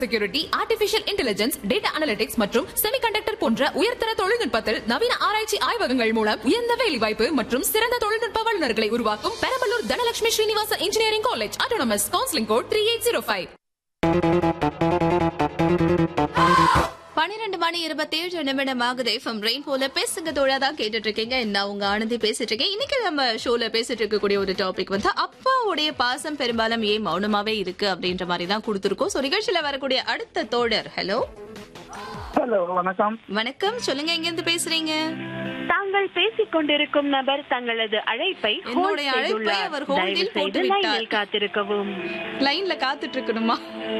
Security artificial intelligence data analytics மற்றும் semiconductor போன்ற உயர்தர தொழில்நுட்பத்தில் நவீன ஆராய்ச்சி ஆய்வகங்கள் மூலம் உயர்ந்த வேலைவாய்ப்பு மற்றும் சிறந்த தொழில்நுட்ப வல்லுநர்களை உருவாக்கும் Perambalur Dhanalakshmi Srinivasa engineering college autonomous counselling code three eight zero five பன்னிரெண்டு மணி இருபத்தேழு நிமிடம் ஆகுது ஃப்ரம் ரெயின் போல பேசுங்க தோழா தான் கேட்டுட்டு இருக்கீங்க நான் உங்க ஆனந்தி பேசிட்டு இருக்கேன் இன்னைக்கு நம்ம ஷோல பேசிட்டு இருக்கக்கூடிய ஒரு டாபிக் வந்து அப்பாவுடைய பாசம் பெரும்பாலும் ஏன் மௌனமாவே இருக்கு அப்படின்ற மாதிரி தான் கொடுத்துருக்கோம் ஸோ நிகழ்ச்சியில வரக்கூடிய அடுத்த தோழர் ஹலோ ஹலோ வணக்கம் வணக்கம் சொல்லுங்க எங்க இருந்து பேசுறீங்க தாங்கள் பேசிக் கொண்டிருக்கும் நபர் தங்களது அழைப்பை hold என்னுடைய அழைப்பை செய்துள்ளார். அவர் hold தயவு இல் போட்டு செய்து விட்டார். லைனில் காத்திருக்கவும் லைன்ல காத்துட்டு இருக்கணுமா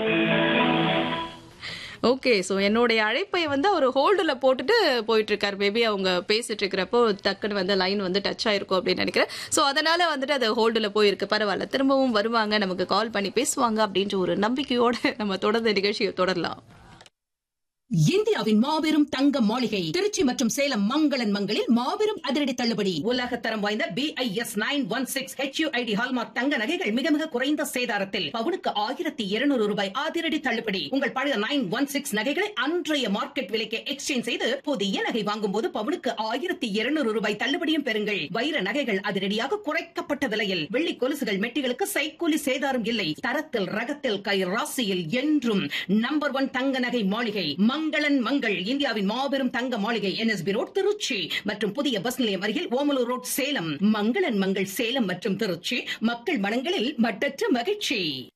ஓகே ஸோ என்னுடைய அழைப்பை வந்து அவர் ஹோல்டில் போட்டுட்டு போயிட்டு இருக்காரு மேபி அவங்க பேசிட்டு இருக்கிறப்போ டக்குன்னு வந்து லைன் வந்து டச் ஆயிருக்கும் அப்படின்னு நினைக்கிறேன் ஸோ அதனால வந்துட்டு அது ஹோல்டில் போயிருக்கு பரவாயில்ல திரும்பவும் வருவாங்க நமக்கு கால் பண்ணி பேசுவாங்க அப்படின்ற ஒரு நம்பிக்கையோட நம்ம தொடர்ந்து நிகழ்ச்சியை தொடரலாம் இந்தியாவின் மாபெரும் தங்க மாளிகை திருச்சி மற்றும் சேலம் மங்களன் மங்களில் மாபெரும் அதிரடி தள்ளுபடி உலக தரம் வாய்ந்த B I S nine one six HUID hallmark தங்க நகைகள் மிக மிக குறைந்த சேதாரத்தில் பவுனுக்கு ஆயிரத்தி இருநூறு ரூபாய் அதிரடி தள்ளுபடி உங்கள் பழைய நைன் ஒன் சிக்ஸ் நகைகளை அன்றைய மார்க்கெட் விலைக்கு எக்ஸ்சேஞ்ச் செய்து புதிய நகை வாங்கும் போது பவுனுக்கு ஆயிரத்தி இருநூறு ரூபாய் தள்ளுபடியும் பெறுங்கள் வைர நகைகள் அதிரடியாக குறைக்கப்பட்ட விலையில் வெள்ளி கொலுசுகள் மெட்டிகளுக்கு சைக்கூலி சேதாரம் இல்லை தரத்தில் ரகத்தில் கை ராசியில் என்றும் நம்பர் ஒன் தங்க நகை மாளிகை மங்களன் மங்கள் இந்தியாவின் மாபெரும் தங்க மாளிகை என்எஸ்பி ரோட் திருச்சி மற்றும் புதிய பஸ் நிலையம் அருகில் ஓமலூர் ரோட் சேலம் மங்களன் மங்கள் சேலம் மற்றும் திருச்சி மக்கள் மனங்களில் மட்டற்ற மகிழ்ச்சி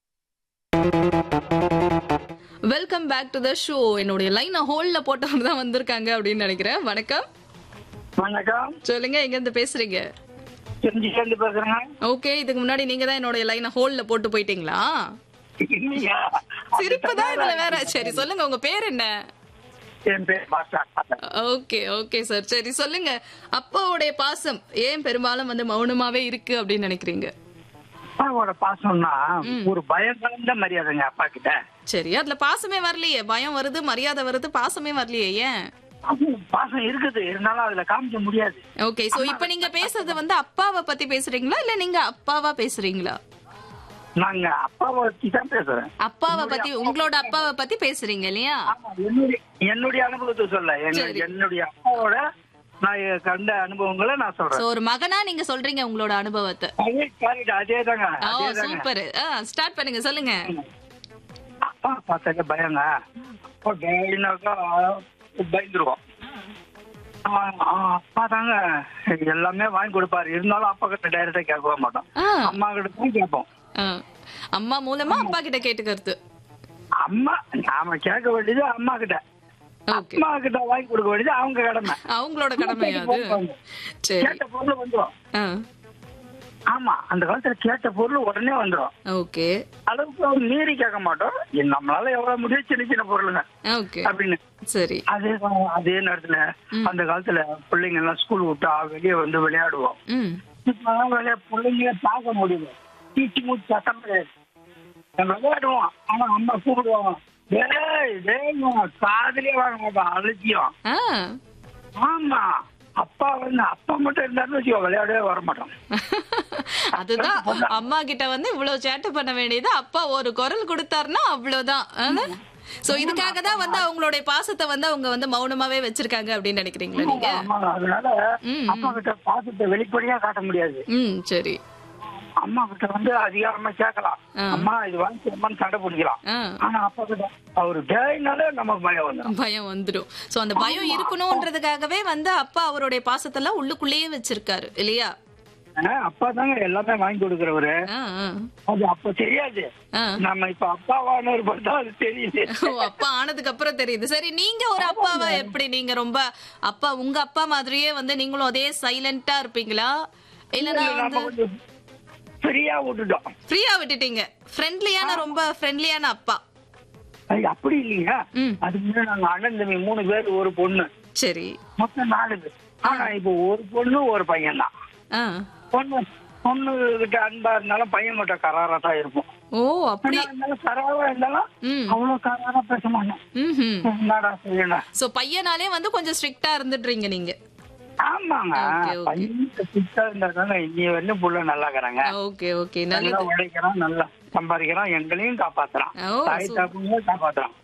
welcome back to the show என்னுடைய லைனை ஹோல்ல போட்டவங்க தான் வந்திருக்காங்க அப்படின்னு நினைக்கிறேன் வணக்கம் வணக்கம் சொல்லுங்க எங்க இருந்து பேசுறீங்க தெரிஞ்சுட்டு பேசுறேங்க ஓகே இதுக்கு முன்னாடி நீங்க தான் என்னுடைய லைனை ஹோல்ல போட்டு போயிட்டீங்களா இல்லையா? சிரிப்பு தான் இதுல வேற சரி சொல்லுங்க உங்க பேர் என்ன என் பேர் பாஷா ஓகே ஓகே சார் சரி சொல்லுங்க அப்பாவுடைய பாசம் ஏன் பெரும்பாலும் வந்து மௌனமாவே இருக்கு அப்படின்னு நினைக்கிறீங்க அப்பாவோட பாசம்னா ஒரு பயம் கலந்த மரியாதைங்க அப்பா கிட்ட சரி அதுல பாசமே வரலையே பயம் வருது மரியாதை வருது பாசமே வரலையே ஏன் அது பாசம் இருக்குது இருந்தாலும் அதுல காமிக்க முடியாது ஓகே சோ இப்போ நீங்க பேசுறது வந்து அப்பாவை பத்தி பேசுறீங்களா இல்ல நீங்க அப்பாவா பேசுறீங்களா நாங்க அப்பாவை பத்தி தான் பேசுறேன் அப்பாவை பத்தி உங்களோட அப்பாவை பத்தி பேசுறீங்க இல்லையா ஆமா, என்னுடைய என்னுடைய அனுபவத்தை சொல்ல எங்க- சரி. என்னுடைய அப்பாவோட நான் கண்ட அனுபவங்களை நான் சோ சொல்றேன் ஒரு மகனா நீங்க சொல்றீங்க உங்களோட அனுபவத்தை அதே correct, அதே தாங்க ஓ அதே தாங்க சூப்பர் ஸ்டார்ட் பண்ணுங்க சொல்லுங்க அப்பா பார்த்தாக்க பயங்க அப்பா டேடினாக்கா பயந்துருவோம் ஆ, ஆ, அப்பா தாங்க எல்லாமே வாங்கி கொடுப்பாரு இருந்தாலும் அப்பா கிட்ட டைரக்டா கேட்கவே மாட்டோம் ஆ, அம்மா கிட்ட தான் கேட்போம் ஆ. அம்மா மூலமா அப்பா கிட்ட கேட்டுக்கிறது அம்மா நாம கேட்க வேண்டியது அம்மா கிட்ட ஓகே அம்மா கிட்ட வாங்கி கொடுக்க வேண்டியது அவங்க கடமை அவங்களோட கடமையா அது சரி கேட்ட பொருள் வந்துடும் ஆ, ஆமா அந்த காலத்துல கேட்ட பொருள் உடனே வந்துடும் ஓகே அளவுக்கு மீறி கேட்க மாட்டோம் நம்மளால எவ்வளவு முடியும் சின்ன சின்ன பொருளுங்க ஓகே அப்படின்னு சரி அதே தான் அதே நேரத்துல அந்த காலத்துல பிள்ளைங்க எல்லாம் ஸ்கூல் விட்டா வெளியே வந்து விளையாடுவோம் ம் இப்ப விளையா பிள்ளைங்க பார்க்க முடியல தீச்சி மூச்சு சத்தம் கிடையாது நாங்க விளையாடுவோம் ஆனா அம்மா கூப்பிடுவாங்க டேய் டேய் காதலே வாங்க மாட்டோம் அலட்சியம் ஆ ஆமா அப்பா வந்து அப்பா மட்டும் இருந்தாருன்னு வச்சுக்கோ விளையாடவே வர மாட்டோம் அதுதான் அம்மா கிட்ட வந்து இவ்வளவு சேட்டை பண்ண வேண்டியது அப்பா ஒரு குரல் கொடுத்தாருன்னா அவ்வளவுதான் சோ இதுக்காக தான் வந்து அவங்களுடைய பாசத்தை வந்து அவங்க வந்து மௌனமாவே வச்சிருக்காங்க அப்படின்னு நினைக்கிறீங்களா நீங்க ஆமா அதனால ம், அப்பா கிட்ட பாசத்தை வெளிப்படையா காட்ட முடியாது ம் சரி அம்மா கிட்ட வந்து அதிகாரமா கேட்கலாம் ஆ. அம்மா இது வாங்கி அம்மான்னு சண்டை பிடிக்கலாம் ஆ ஆனா அப்பா கிட்ட அவரு டேனாலே நமக்கு பயம் வந்துடும் பயம் வந்துடும் சோ அந்த பயம் இருக்கணும்ன்றதுக்காகவே வந்து அப்பா அவருடைய பாசத்தெல்லாம் உள்ளுக்குள்ளேயே வச்சிருக்காரு இல்லையா அப்பா தாங்க எல்லாமே வாங்கி கொடுக்கறவரு ஆ, ஆ. அது அப்ப தெரியாது ஆ. நம்ம இப்ப அப்பாவானவர் பார்த்தா அது தெரியுது ஓ, அப்பா ஆனதுக்கு அப்புறம் தெரியுது சரி நீங்க ஒரு அப்பாவா எப்படி நீங்க ரொம்ப அப்பா உங்க அப்பா மாதிரியே வந்து நீங்களும் அதே சைலண்டா இருப்பீங்களா இல்லனா நம்ம வந்து கொஞ்சம் ஃப்ரீயா விட்டுட்டோம் ஃப்ரீயா விட்டுட்டீங்க ஃப்ரெண்ட்லியான ரொம்ப ஃப்ரெண்ட்லியான அப்பா அது அப்படி இல்லைங்க ம். அதுக்கு முன்னாடி நாங்க அண்ணன் தம்பி மூணு பேர் ஒரு பொண்ணு சரி மொத்தம் நாலு பேர் ஆனா இப்போ ஒரு பொண்ணு ஒரு பையன் தான் ஆ பொண்ணு பொண்ணு கிட்ட அன்பா இருந்தாலும் பையன் கிட்ட கராரா தான் இருப்போம் ஓ அப்படி அண்ணா இருந்தாலும் கராரா இருந்தாலும் ம் அவ்வளவு கராரா பேச மாட்டோம் ம் என்னடா செய்யணும் சோ பையனாலே வந்து கொஞ்சம் ஸ்ட்ரிக்ட்டா இருந்துடுறீங்க நீங்க ஆமாங்க Okay, okay. பையன் ஃபிட்டா இருந்தாதாங்க இன்னி வரையும் புள்ள நல்லா இருக்கிறாங்க ஓகே ஓகே நல்லா நல்லது உழைக்கிறான் நல்லா சம்பாதிக்கிறான் எங்களையும் காப்பாத்துறான் ஓ, தாய் சூ- தாப்புங்களும் காப்பாத்துறான்